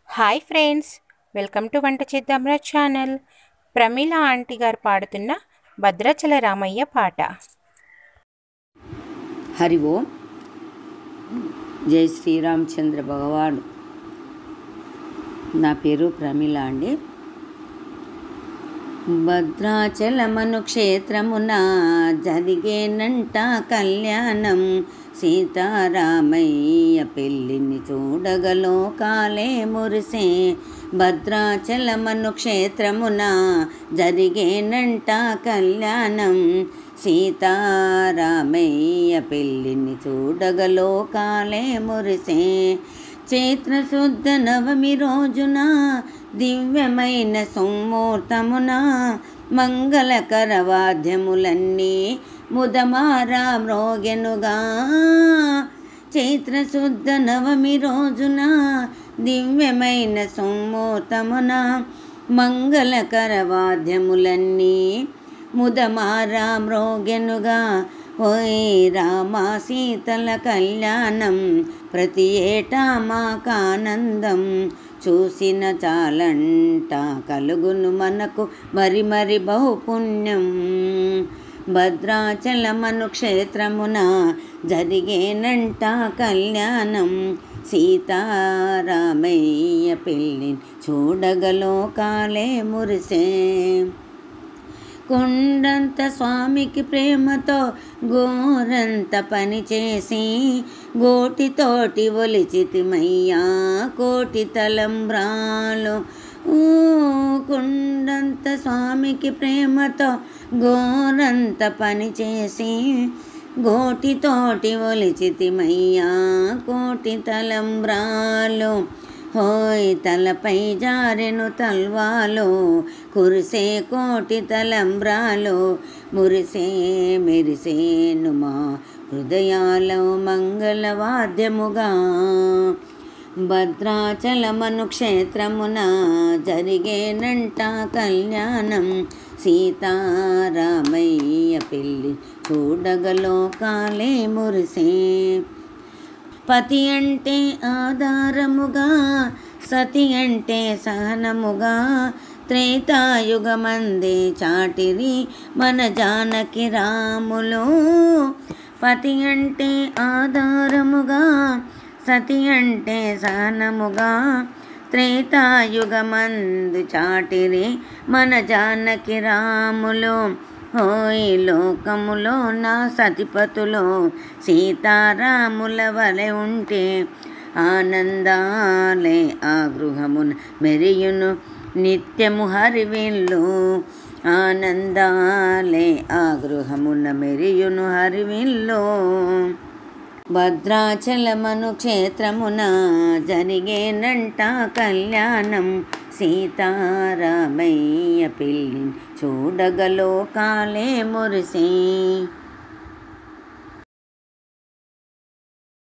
hi friends welcome to వంట చేద్దాంరా channel Pramila aunty గారు పాడుతున్న భద్రాచల రామయ్య పాట హరి ఓం జై శ్రీరామచంద్ర భగవాడు నా పేరు ప్రమీల అండి భద్రాచలమను క్షేత్రమున జరిగేనంట కళ్యాణం సీతారామయ్య పెళ్ళిని చూడగలో కాలే మురిసే భద్రాచలమను క్షేత్రమున జరిగేనంట కళ్యాణం సీతారామయ్య పెళ్ళిని చూడగలో కాలే మురిసే చైత్రశుద్ధ నవమి రోజున దివ్యమైన సోమూర్తమున మంగళకర వాద్యములన్నీ ముదమారా మ్రోగెనుగా చైత్రశుద్ధ నవమి రోజున దివ్యమైన సోమూర్తమున మంగళకర వాద్యములన్నీ ముదమారా మ్రోగెనుగా ఓయ్ రామా సీతల కళ్యాణం ప్రతి ఏటా మాకానందం చూసిన చాలంట కలుగును మనకు మరి మరి బహుపుణ్యం భద్రాచలమను క్షేత్రమున జరిగేనంట కళ్యాణం సీతారామయ్య పెళ్ళి చూడగలో కాలే మురిసే కొండంత స్వామికి ప్రేమతో గోరంత పని చేసి గోటితోటి ఒలిచితిమయ్యా కోటి తలంబ్రాలు ఊ కొండంత స్వామికి ప్రేమతో గోరంత పని చేసి గోటితోటి ఒలిచితిమయ్యా కోటి తలంబ్రాలు హోయ్ తలపై జారెను తల్వాలు కురిసే కోటి తలంబ్రాలు మురిసే మెరిసేను మా హృదయాలో మంగళవాద్యముగా భద్రాచలమను క్షేత్రమున జరిగేనంట కళ్యాణం సీతారామయ్య పెళ్ళి చూడగలో కాలే మురిసే పతి అంటే ఆధారముగా సతి అంటే సహనముగా త్రేతాయుగమందే చాటిరి మన జానకి రాములు పతి అంటే ఆధారముగా సతి అంటే సహనముగా త్రేతాయుగమందు చాటిరి మన జానకి రాములు హోయ్ లోకములో నా సతిపతులో సీతారాముల వలె ఉంటే ఆనందాలే ఆ గృహమున మెరియును నిత్యము హరివిల్లు ఆనందాలే ఆ గృహమున మెరియును హరివిల్లు భద్రాచలమను క్షేత్రమున జరిగేనంట కళ్యాణం సీతారామయ్య పెళ్ళి చూడగలో కాలే మురిసే